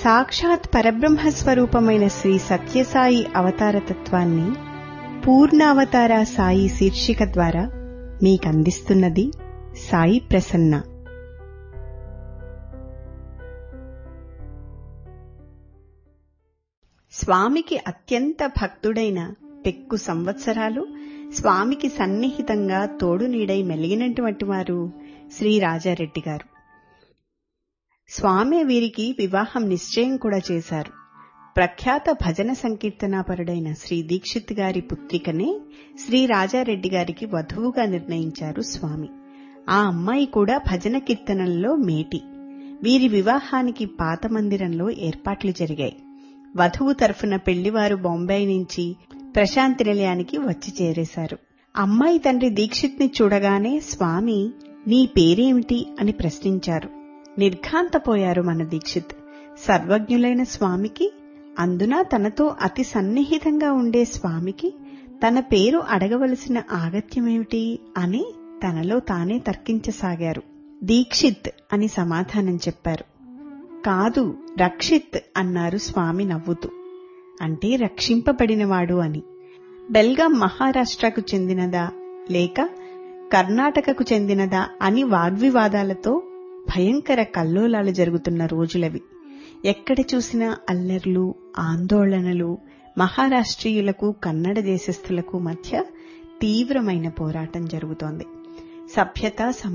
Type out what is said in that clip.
సాక్షాత్ పరబ్రహ్మ స్వరూపమైన శ్రీ సత్యసాయి అవతార తత్వాన్ని పూర్ణావతార సాయి శీర్షిక ద్వారా మీకందిస్తున్నది సాయి ప్రసన్న స్వామికి అత్యంత భక్తుడైన పెక్కు సంవత్సరాలు స్వామికి సన్నిహితంగా తోడు నీడై మెలిగినటువంటి వారు శ్రీ రాజారెడ్డి గారు స్వామి వీరికి వివాహం నిశ్చయం కూడా చేశారు ప్రఖ్యాత భజన సంకీర్తనాపరుడైన శ్రీ దీక్షిత్ గారి పుత్రికనే శ్రీ రాజారెడ్డి గారికి వధువుగా నిర్ణయించారు స్వామి ఆ అమ్మాయి కూడా భజన కీర్తనల్లో మేటి వీరి వివాహానికి పాత మందిరంలో ఏర్పాట్లు జరిగాయి వధువు తరఫున పెళ్లివారు బొంబాయి నుంచి ప్రశాంతి నిలయానికి వచ్చి చేరేశారు అమ్మాయి తండ్రి దీక్షిత్ని చూడగానే స్వామి నీ పేరేమిటి అని ప్రశ్నించారు నిర్ఘాంతపోయారు మన దీక్షిత్ సర్వజ్ఞులైన స్వామికి అందున తనతో అతి సన్నిహితంగా ఉండే స్వామికి తన పేరు అడగవలసిన ఆగత్యమేమిటి అని తనలో తానే తర్కించసాగారు దీక్షిత్ అని సమాధానం చెప్పారు కాదు రక్షిత్ అన్నారు స్వామి నవ్వుతూ అంటే రక్షింపబడినవాడు అని బెల్గాం మహారాష్ట్రకు చెందినదా లేక కర్ణాటకకు చెందినదా అని వాగ్వివాదాలతో భయంకర కల్లోలాలు జరుగుతున్న రోజులవి ఎక్కడ చూసినా అల్లర్లు ఆందోళనలు మహారాష్ట్రీయులకు కన్నడ దేశస్థులకు మధ్య తీవ్రమైన పోరాటం జరుగుతోంది సభ్యత